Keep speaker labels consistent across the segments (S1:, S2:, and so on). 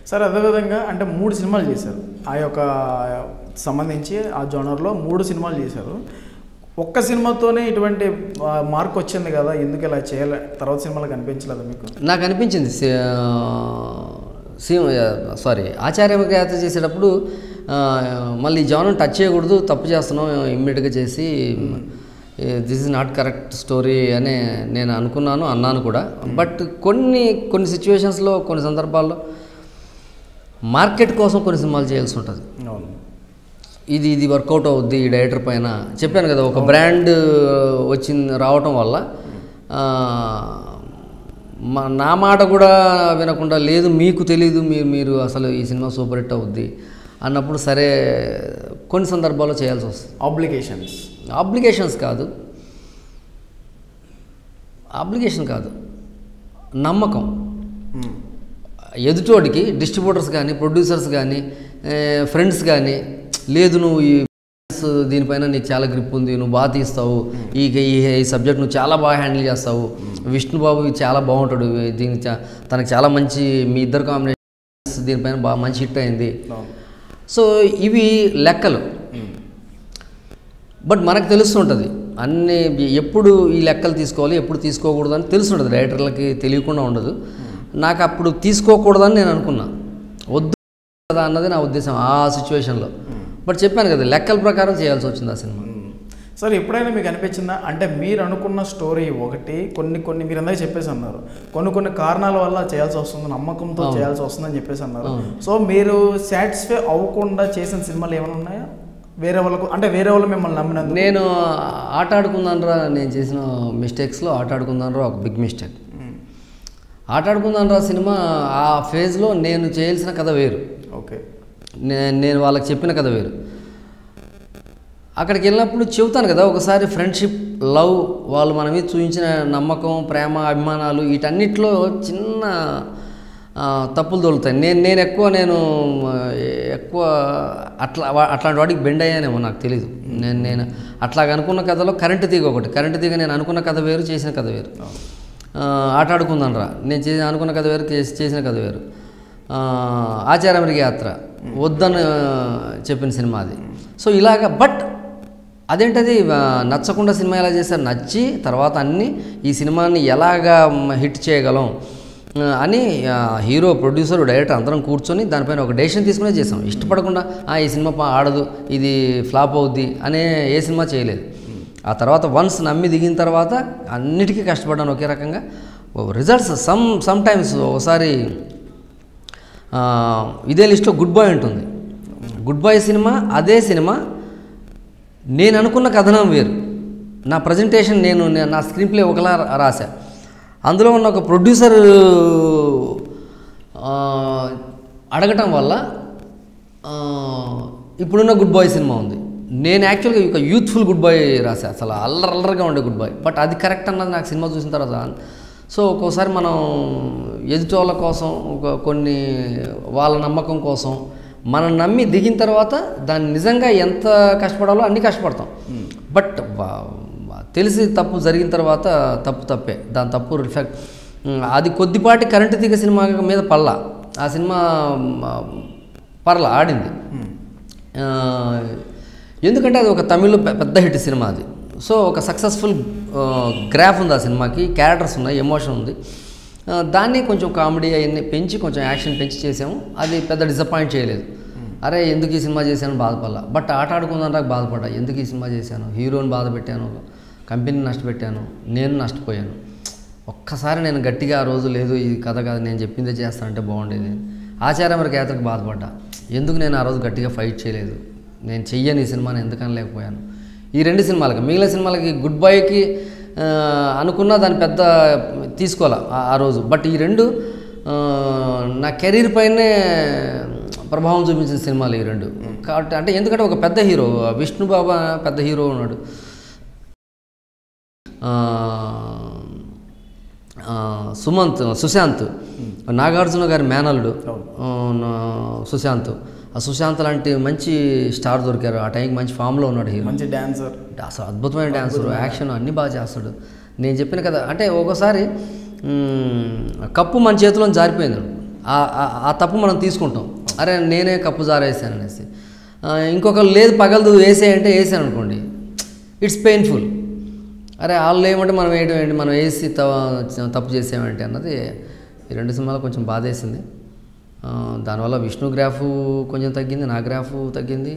S1: Sir అదేవిధంగా అంటే మూడు సినిమాలు చేశారు ఆ యొక్క సంబంధించి ఆ జోనర్లో మూడు సినిమాలు చేశారు ఒక్క సినిమాతోనే ఇటువంటి ఆ, మార్క్ వచ్చింది కదా ఎందుకు ఇలా చేయాలి తర్వాత సినిమాలు కనిపించలేదు మీకు
S2: నాకు అనిపించింది సీమ సారీ ఆచార్య యాత్ర చేసేటప్పుడు ఆ, మళ్ళీ జానం టచ్ చేయకూడదు తప్పు చేస్తున్నాం ఇమ్మీడియట్గా చేసి this is not correct story అని నేను అనుకున్నాను అన్నాను కూడా బట్ కొన్ని కొన్ని సిచ్యువేషన్స్లో కొన్ని సందర్భాల్లో మార్కెట్ కోసం కొన్ని సినిమాలు చేయాల్సి ఉంటుంది
S1: అవును
S2: ఇది ఇది వర్కౌట్ అవుద్ది ఈ డైరెక్టర్ పైన చెప్పాను కదా ఒక బ్రాండ్ వచ్చింది రావటం వల్ల ఆ, మా- నా మాట కూడా వినకుండా లేదు మీకు తెలీదు మీరు మీరు అసలు ఈ సినిమా సూపర్ హిట్ అవుద్ది అన్నప్పుడు సరే కొన్ని సందర్భాల్లో చేయాల్సి వస్తుంది
S1: ఆబ్లికేషన్స్
S2: అప్లికేషన్స్ కాదు అప్లికేషన్ కాదు నమ్మకం ఎదుటోడికి డిస్ట్రిబ్యూటర్స్ కానీ ప్రొడ్యూసర్స్ కానీ ఫ్రెండ్స్ కానీ లేదు నువ్వు ఈ business దీనిపైన నీకు చాలా గ్రిప్ ఉంది నువ్వు బాగా తీస్తావు ఈ ఈ ఈ సబ్జెక్ట్ నువ్వు చాలా బాగా హ్యాండిల్ చేస్తావు విష్ణుబాబు చాలా బాగుంటాడు దీనికి చా- తనకు చాలా మంచి మీ ఇద్దరు కాంబినేషన్ దీనిపైన బాగా మంచి హిట్ అయింది
S1: అవును
S2: సో ఇవి లెక్కలు బట్ మనకు తెలుస్తుంటుంది అన్ని ఎప్పుడు ఈ లెక్కలు తీసుకోవాలి ఎప్పుడు తీసుకోకూడదు అని తెలుస్తుంటుంది రైటర్లకి తెలియకుండా ఉండదు నాకు అప్పుడు తీసుకోకూడదని నేను అనుకున్నా వద్దు కదా అన్నది నా ఉద్దేశం ఆ సిచ్యువేషన్లో బట్ చెప్పాను కదా లెక్కల ప్రకారం చేయాల్సి వచ్చింది ఆ సినిమా
S1: సార్ ఎప్పుడైనా మీకు అనిపించిందా అంటే మీరు అనుకున్న స్టోరీ ఒకటి కొన్ని కొన్ని మీరు అందరికీ చెప్పేసి అన్నారు కొన్ని కొన్ని కారణాల వల్ల చేయాల్సి వస్తుంది నమ్మకంతో చేయాల్సి వస్తుందని చెప్పేసి అన్నారు సో మీరు సాటిస్ఫై అవ్వకుండా చేసిన సినిమాలు ఏమైనా ఉన్నాయా వేరే వాళ్ళకు అంటే వేరే వాళ్ళు మిమ్మల్ని నమ్మినందుకు
S2: నేను ఆట ఆడుకుందానరా నేను చేసిన మిస్టేక్స్లో ఆట ఆడుకుందానరా ఒక బిగ్ మిస్టేక్ ఆట ఆడుకుందానరా సినిమా ఆ ఫేజ్లో నేను చేయాల్సిన కథ వేరు
S1: ఓకే
S2: నే- నేను వాళ్ళకి చెప్పిన కథ వేరు అక్కడికి వెళ్ళినప్పుడు చెబుతాను కదా ఒకసారి ఫ్రెండ్షిప్ లవ్ వాళ్ళు మన మీద చూపించిన నమ్మకం ప్రేమ అభిమానాలు వీటన్నిటిలో చిన్న ఆ, తప్పులు దొరుకుతాయి నేను నేను ఎక్కువ నేను ఆ, ఎక్కువ అట్లా వా- అట్లాంటి వాటికి బెండ్ అయ్యానేమో నాకు తెలీదు నేను నేను అట్లాగ అనుకున్న కథలో కరెంటు తీగ ఒకటి కరెంటు తీగ నేను అనుకున్న కథ వేరు చేసిన కథ వేరు ఆ, ఆట ఆడుకుందాను రా నేను చేసి అనుకున్న కథ వేరు చేసి చేసిన కథ వేరు ఆ, ఆచార్యమరికి యాత్ర వద్దని ఆ, చెప్పిన సినిమా అది సో ఇలాగ బట్ అదేంటది ఆ, నచ్చకుండా సినిమా ఎలా చేశారు నచ్చి తర్వాత అన్నీ ఈ సినిమాని ఎలాగా హిట్ చేయగలం ఆ, అని ఆ, హీరో ప్రొడ్యూసర్ డైరెక్టర్ అందరం కూర్చొని దానిపైన ఒక డెసిషన్ తీసుకునే చేసాం ఇష్టపడకుండా "ఆ, ఈ సినిమా పా- ఆడదు ఇది ఫ్లాప్ అవుద్ది అనే ఏ సినిమా చేయలేదు ఆ తర్వాత వన్స్ నమ్మి దిగిన తర్వాత అన్నిటికీ కష్టపడ్డాను ఒకే రకంగా రిజల్ట్స్ సమ్ సమ్ టైమ్స్ ఒకసారి ఆ, ఇదే లిస్ట్లో గుడ్ బాయ్ ఉంటుంది గుడ్ బాయ్ సినిమా అదే సినిమా నేను అనుకున్న కథనం వేరు నా ప్రజెంటేషన్ నేను నే- నా స్క్రీన్ ప్లే ఒకలా రా- రాశా అందులో ఉన్న ఒక ప్రొడ్యూసర్ ఆ, అడగటం వల్ల ఆ, ఇప్పుడున్న గుడ్ బాయ్ సినిమా ఉంది నేను యాక్చువల్గా ఒక యూత్ఫుల్ గుడ్ బాయ్ రాశా అసలు అల్లరి అల్లరిగా ఉండే గుడ్ బాయ్ బట్ అది కరెక్ట్ అన్నది నాకు సినిమా చూసిన తర్వాత సో ఒక్కోసారి మనం ఎదుటి వాళ్ళ కోసం ఒక కొన్ని వాళ్ళ నమ్మకం కోసం మనం నమ్మి దిగిన తర్వాత దాన్ని నిజంగా ఎంత కష్టపడాలో అన్ని కష్టపడతాం బట్ తెలిసి తప్పు జరిగిన తర్వాత తప్పు తప్పే దాని తప్పు రిఫ్లెక్ట్ అది కొద్దిపాటి కరెంటు తీగ సినిమా మీద పల్లా ఆ సినిమా మ, పర్లా ఆడింది ఆ, ఎందుకంటే అది ఒక తమిళ్లో పె- పెద్ద హిట్ సినిమా అది సో ఒక సక్సెస్ఫుల్ గ్రాఫ్ ఉంది ఆ సినిమాకి క్యారెక్టర్స్ ఉన్నాయి ఎమోషన్ ఉంది ఆ, దాన్ని కొంచెం కామెడీ అవన్నీ పెంచి కొంచెం యాక్షన్ పెంచి చేసాము అది పెద్ద డిసప్పాయింట్ చేయలేదు అరే ఎందుకు ఈ సినిమా చేశాను బాధపడలా బట్ ఆట ఆడుకుందాం నాకు బాధపడ్డా ఎందుకు ఈ సినిమా చేశాను హీరోని బాధ పెట్టాను కంపెనీని నష్టపెట్టాను నేను నష్టపోయాను ఒక్కసారి నేను గట్టిగా ఆ రోజు లేదు ఇది కథ కాదు నేను చెప్పిందే చేస్తానంటే బాగుండేది ఆచార్య మరి యాత్రకు బాధపడ్డా ఎందుకు నేను ఆ రోజు గట్టిగా ఫైట్ చేయలేదు నేను చెయ్యను ఈ సినిమాని ఎందుకని లేకపోయాను ఈ రెండు సినిమాలకి మిగిలిన సినిమాలకి గుడ్ బాయ్కి ఆ, అనుకున్నా దాని పెద్ద తీసుకోవాలా ఆ- ఆ రోజు బట్ ఈ రెండు ఆ, నా కెరీర్ పైనే ప్రభావం చూపించిన సినిమాలు ఈ రెండు కాబట్టి అంటే ఎందుకంటే ఒక పెద్ద హీరో విష్ణు బాబా పెద్ద హీరో ఉన్నాడు ఆ, ఆ, సుమంత్ సుశాంత్ నాగార్జున గారి మేనల్లుడు ఆ, నా- సుశాంత్ ఆ సుశాంత్ లాంటి మంచి స్టార్ దొరికారు ఆ టైంకి మంచి ఫామ్లో ఉన్నాడు హీరో
S1: మంచి డాన్సర్
S2: అసలు అద్భుతమైన డాన్సర్ యాక్షన్ అన్నీ బాగా చేస్తాడు నేను చెప్పిన కదా అంటే ఒక్కోసారి మ్, కప్పు మన చేతిలో జారిపోయింది ఆ- ఆ- ఆ తప్పు మనం తీసుకుంటాం అరే నేనే కప్పు జారేసాను అనేసి ఆ, ఇంకొకరు లేదు పగలదు వేసేయంటే వేసాను అనుకోండి ఇట్స్ పెయిన్ఫుల్ అరే వాళ్ళు ఏమంటే మనం వేయడం ఏంటి మనం వేసి త- తప్పు చేసామేంటి అన్నది ఈ రెండు సినిమాలు కొంచెం బాధేసింది ఆ, దానివల్ల విష్ణు గ్రాఫు కొంచెం తగ్గింది నా గ్రాఫు తగ్గింది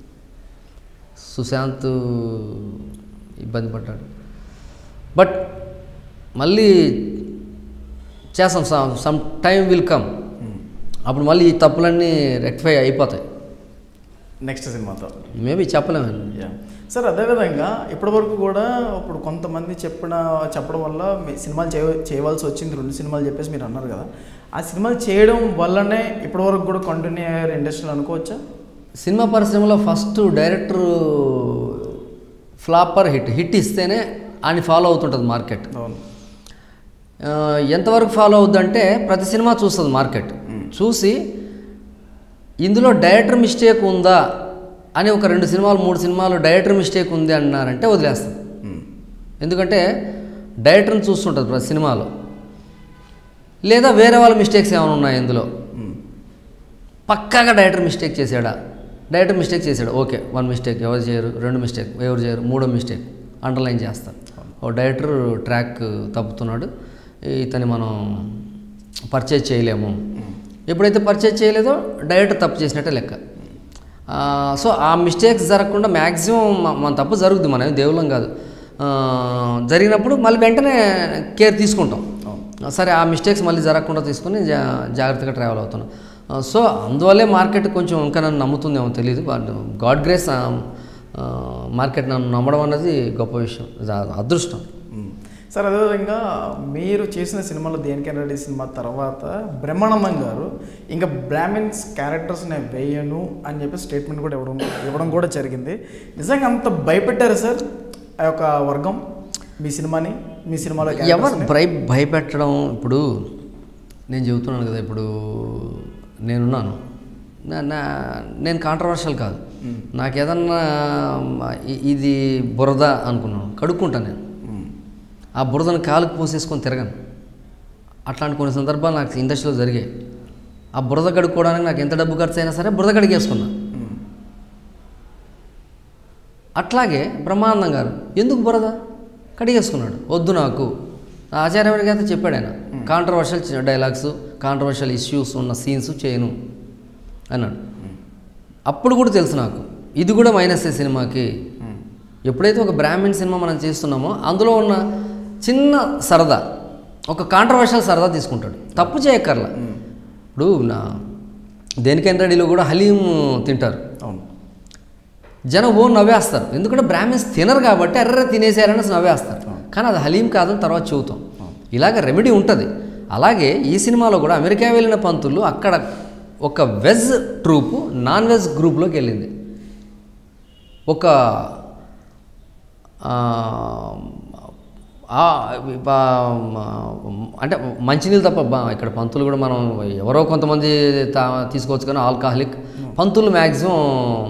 S2: సుశాంత్ ఇబ్బంది పడ్డాడు బట్ మళ్ళీ చేస్తాం some some time will come అప్పుడు మళ్ళీ ఈ తప్పులన్నీ రెక్టిఫై అయిపోతాయి
S1: నెక్స్ట్ సినిమాతో
S2: మేబీ చెప్పలేమండి
S1: యా సార్ అదేవిధంగా ఇప్పటివరకు కూడా ఇప్పుడు కొంతమంది చెప్పిన చెప్పడం వల్ల మీ సినిమాలు చేయ చేయవలసి వచ్చింది రెండు సినిమాలు చెప్పేసి మీరు అన్నారు కదా ఆ సినిమాలు చేయడం వల్లనే ఇప్పటివరకు కూడా కంటిన్యూ అయ్యారు ఇండస్ట్రీలో అనుకోవచ్చా
S2: సినిమా పరిశ్రమలో first director flop or hit hit ఇస్తేనే ఆయన ఫాలో అవుతుంటుంది మార్కెట్
S1: అవును
S2: ఆ, ఎంతవరకు ఫాలో అవుద్దంటే ప్రతి సినిమా చూస్తుంది మార్కెట్ చూసి ఇందులో డైరెక్టర్ మిస్టేక్ ఉందా అని ఒక రెండు సినిమాలు మూడు సినిమాలు డైరెక్టర్ మిస్టేక్ ఉంది అన్నారంటే వదిలేస్తుంది
S1: మ్మ్.
S2: ఎందుకంటే డైరెక్టర్ని చూస్తుంటుంది ప్రతి సినిమాలో లేదా వేరే వాళ్ళ మిస్టేక్స్ ఏమైనా ఉన్నాయి ఇందులో
S1: మ్మ్.
S2: పక్కాగా డైరెక్టర్ మిస్టేక్ చేశాడా డైరెక్టర్ మిస్టేక్ చేశాడు ఓకే వన్ మిస్టేక్ ఎవరు చేయరు రెండు మిస్టేక్ ఎవరు చేయరు మూడో మిస్టేక్ అండర్లైన్ చేస్తారు ఓ డైరెక్టర్ ట్రాక్ తప్పుతున్నాడు ఇతని మనం పర్చేజ్ చేయలేము ఎప్పుడైతే పర్చేజ్ చేయలేదో డైరెక్టర్ తప్పు చేసినట్టే లెక్క ఆ, సో ఆ మిస్టేక్స్ జరగకుండా మ్యాక్సిమం మన తప్పు జరుగుద్ది మనం ఏం దేవుళ్ళం కాదు ఆ, జరిగినప్పుడు మళ్ళీ వెంటనే కేర్ తీసుకుంటాం
S1: అవును
S2: సరే ఆ మిస్టేక్స్ మళ్ళీ జరగకుండా తీసుకుని జా జాగ్రత్తగా ట్రావెల్ అవుతున్నాం ఆ, సో అందువల్లే మార్కెట్ కొంచెం ఇంకా నన్ను నమ్ముతుందేమో తెలియదు బట్ గాడ్ గ్రేస్ మార్కెట్ నన్ను నమ్మడం అన్నది గొప్ప విషయం ఇది అ- అదృష్టం
S1: మ్మ్. సార్ అదేవిధంగా మీరు చేసిన సినిమాలో దేనికైనా రెడ్డి సినిమా తర్వాత బ్రహ్మానందం గారు ఇంకా బ్రాహ్మిన్స్ క్యారెక్టర్స్ నేను వేయను అని చెప్పి స్టేట్మెంట్ కూడా ఇవ్వడం ఇవ్వడం కూడా జరిగింది నిజంగా అంత భయపెట్టారు సార్ ఆ యొక్క వర్గం మీ సినిమాని మీ సినిమాలో
S2: ఎవరు
S1: characters ని?
S2: భయ భయపెట్టడం ఇప్పుడు నేను చెబుతున్నాను కదా ఇప్పుడు నేనున్నాను నా- నా నేను కాంట్రవర్షియల్ కాదు నాకు ఏదన్నా ఇ- ఇది బురద అనుకున్నాను కడుక్కుంటాను నేను
S1: మ్మ్.
S2: ఆ బురదను కాలుకు పోసేసుకొని తిరగను అట్లాంటి కొన్ని సందర్భాలు నాకు ఇండస్ట్రీలో జరిగాయి ఆ బురద కడుక్కోవడానికి నాకు ఎంత డబ్బు ఖర్చు అయినా సరే బురద కడిగేసుకున్నా
S1: మ్మ్.
S2: అట్లాగే బ్రహ్మానందం గారు ఎందుకు బురద కడిగేసుకున్నాడు వద్దు నాకు ఆచార్యవాడికి అయితే చెప్పాడు ఆయన కాంట్రవర్షియల్ డైలాగ్స్ కాంట్రవర్షియల్ ఇష్యూస్ ఉన్న సీన్స్ చేయను అన్నాడు అప్పుడు కూడా తెలుసు నాకు ఇది కూడా మైనస్ సినిమాకి
S1: మ్మ్.
S2: ఎప్పుడైతే ఒక బ్రాహ్మణ్ సినిమా మనం చేస్తున్నామో అందులో ఉన్న చిన్న సరదా ఒక కాంట్రవర్షియల్ సరదా తీసుకుంటాడు తప్పు చేయక్కర్లా ఇప్పుడు నా దేనికైనా రెడీలో కూడా హలీం తింటారు
S1: అవును
S2: జనం ఓ నవ్వేస్తారు ఎందుకంటే బ్రాహ్మిన్స్ తినరు కాబట్టి ఎర్ర తినేసారని నవ్వేస్తారు కానీ అది హలీం కాదని తర్వాత చెబుతాం ఇలాగ రెమెడీ ఉంటుంది అలాగే ఈ సినిమాలో కూడా అమెరికా వెళ్ళిన పంతులు అక్కడ ఒక వెజ్ ట్రూపు నాన్ వెజ్ గ్రూప్లోకి వెళ్ళింది ఒక ఆ, ఆ, బా- అంటే మంచినీళ్ళు తప్ప బా- ఇక్కడ పంతులు కూడా మనం ఎవరో కొంతమంది తా తీసుకోవచ్చు కానీ ఆల్కహాలిక్ పంతులు మ్యాక్సిమం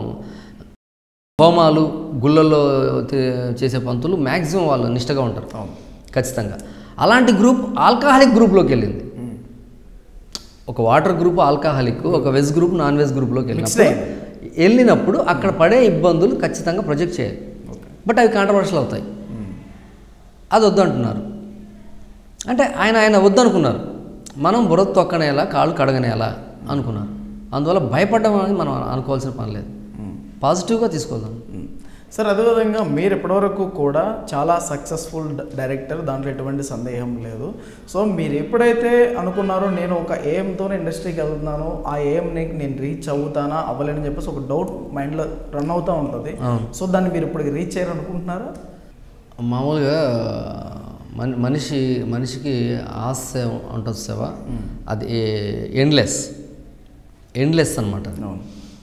S2: హోమాలు గుళ్ళల్లో తే- చేసే పంతులు మ్యాక్సిమం వాళ్ళు నిష్టగా ఉంటారు
S1: అవును
S2: ఖచ్చితంగా అలాంటి గ్రూప్ ఆల్కహాలిక్ గ్రూప్లోకి వెళ్ళింది
S1: మ్మ్.
S2: ఒక వాటర్ గ్రూప్ ఆల్కహాలిక్ ఒక వెజ్ గ్రూప్ నాన్ వెజ్ గ్రూప్లోకి
S1: Mixed
S2: వెళ్ళినప్పుడు వెళ్ళినప్పుడు అక్కడ పడే ఇబ్బందులు ఖచ్చితంగా ప్రొజెక్ట్ చేయాలి
S1: ఓకే
S2: బట్ అవి కాంట్రవర్షియల్ అవుతాయి
S1: మ్మ్.
S2: అది వద్దంటున్నారు అంటే ఆయన ఆయన వద్దనుకున్నారు మనం బురద తొక్కనేలా కాళ్ళు కడగనేలా అనుకున్నారు అందువల్ల భయపడడం అనేది మనం అనుకోవాల్సిన పని లేదు
S1: మ్మ్.
S2: పాజిటివ్గా తీసుకుందాం
S1: మ్మ్. సార్ అదేవిధంగా మీరు ఇప్పటివరకు కూడా చాలా సక్సెస్ఫుల్ డ- డైరెక్టర్ దాంట్లో ఎటువంటి సందేహం లేదు సో మీరు ఎప్పుడైతే అనుకున్నారో నేను ఒక ఎయిమ్తో ఇండస్ట్రీకి వెళ్తున్నాను ఆ ఎయిమ్ని నేను రీచ్ అవుతానా అవ్వలేని చెప్పేసి ఒక డౌట్ మైండ్లో రన్ అవుతూ ఉంటుంది
S2: అవును.
S1: సో దాన్ని మీరు ఇప్పుడు రీచ్ అయ్యారనుకుంటున్నారా
S2: మామూలుగా మన మనిషి మనిషికి ఆశ ఉంటుంది సేవ అది ఎండ్లెస్ ఎండ్లెస్ అనమాట
S1: అవును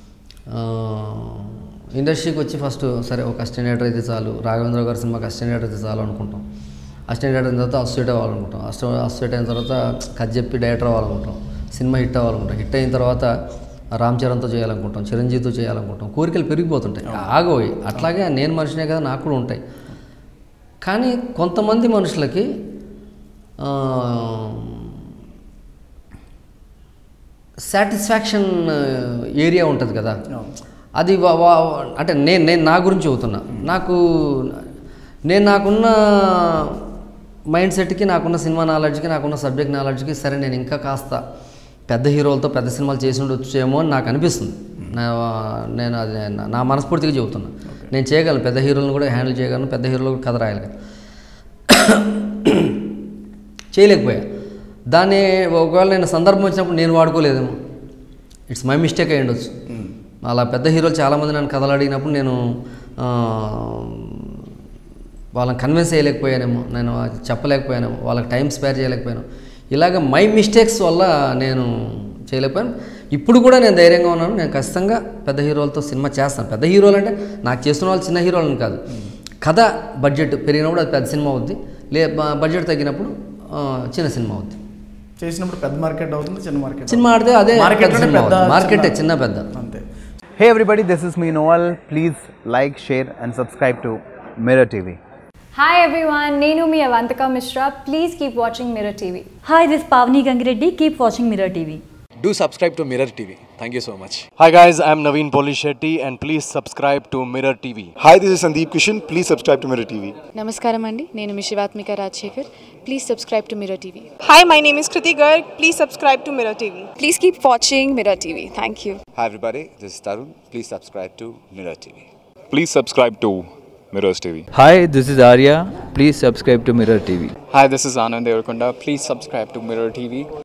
S2: ఇండస్ట్రీకి వచ్చి ఫస్ట్ సరే ఒక అసిస్టెంట్ డైరెక్టర్ అయితే చాలు రాఘవేంద్ర గారి సినిమాకి అసిస్టెంట్ డైరెక్టర్ అయితే చాలు అనుకుంటాం అసిస్టెంట్ డైరెక్టర్ అయిన తర్వాత అసోసియేట్ అవ్వాలనుకుంటాం అసిస్ట అసోసియేట్ అయిన తర్వాత కథ చెప్పి డైరెక్టర్ అవ్వాలనుకుంటాం సినిమా హిట్ అవ్వాలనుకుంటాం హిట్ అయిన తర్వాత రామ్ చరణ్తో చేయాలనుకుంటాం చిరంజీవితో చేయాలనుకుంటాం కోరికలు పెరిగిపోతుంటాయి ఆగోయి అట్లాగే నేను మనిషినే కదా నాకు కూడా ఉంటాయి కానీ కొంతమంది మనుషులకి ఆ, సాటిస్ఫాక్షన్ ఏరియా ఉంటుంది కదా
S1: అవును.
S2: అది వా- వా- అంటే నేను నేను నా గురించి చెబుతున్నా నాకు నేను నాకున్న మైండ్ సెట్కి నాకున్న సినిమా నాలెడ్జ్కి నాకున్న సబ్జెక్ట్ నాలెడ్జ్కి సరే నేను ఇంకా కాస్త పెద్ద హీరోలతో పెద్ద సినిమాలు చేసి ఉండొచ్చేమో అని నాకు అనిపిస్తుంది నా నేను అది నా- నా మనస్ఫూర్తిగా చెబుతున్నా నేను చేయగలను పెద్ద హీరోలను కూడా హ్యాండిల్ చేయగలను పెద్ద హీరోలు కూడా కథ రాయగలను చేయలేకపోయా దాన్ని ఒకవేళ నేను సందర్భం వచ్చినప్పుడు నేను వాడుకోలేదేమో ఇట్స్ మై మిస్టేక్ అయి ఉండొచ్చు అలా పెద్ద హీరోలు చాలామంది నన్ను కథలు అడిగినప్పుడు నేను ఆ, వాళ్ళని కన్విన్స్ చేయలేకపోయానేమో నేను చెప్పలేకపోయానేమో వాళ్ళకి టైం స్పేర్ చేయలేకపోయాను ఇలాగ మై మిస్టేక్స్ వల్ల నేను చేయలేకపోయాను ఇప్పుడు కూడా నేను ధైర్యంగా ఉన్నాను నేను ఖచ్చితంగా పెద్ద హీరోలతో సినిమా చేస్తాను పెద్ద హీరోలు అంటే నాకు చేస్తున్న వాళ్ళు చిన్న హీరోలని కాదు కథ బడ్జెట్ పెరిగినప్పుడు అది పెద్ద సినిమా అవుద్ది లే బ- బడ్జెట్ తగ్గినప్పుడు ఆ, చిన్న సినిమా అవుద్ది
S1: చేసినప్పుడు పెద్ద మార్కెట్ అవుతుంది చిన్న మార్కెట్
S2: సినిమా ఆడితే అదే
S1: మార్కెట్
S2: పెద్ద సినిమా అవుద్ది. మార్కెటే చిన్న పెద్ద
S1: అంతే
S3: Hey everybody, this is me Noel. Please like, share, and subscribe to Mirror TV.
S4: Hi everyone, Nenu mi Avantika Mishra. Please keep watching Mirror TV.
S5: Hi, this is Pavni Gangireddy. Keep watching Mirror TV.
S6: Do subscribe to Mirror TV. Thank you so much.
S7: Hi guys, I'm Naveen Polishetty and please subscribe to Mirror TV.
S8: Hi, this is Sandeep Kishan. Please subscribe to Mirror TV.
S9: నమస్కారం అండి నేను మీ Sivatmika Rajasekhar please subscribe to Mirror TV
S10: Hi, my name is Kriti Garg. Please subscribe to Mirror TV.
S9: Please keep watching Mirror TV thank you
S11: Hi everybody, this is Tarun. Please subscribe to Mirror TV.
S8: Please subscribe to Mirrors TV.
S12: Hi, this is Arya. Please subscribe to Mirror TV.
S6: Hi, this is Anand Devarkonda. Please subscribe to Mirror TV.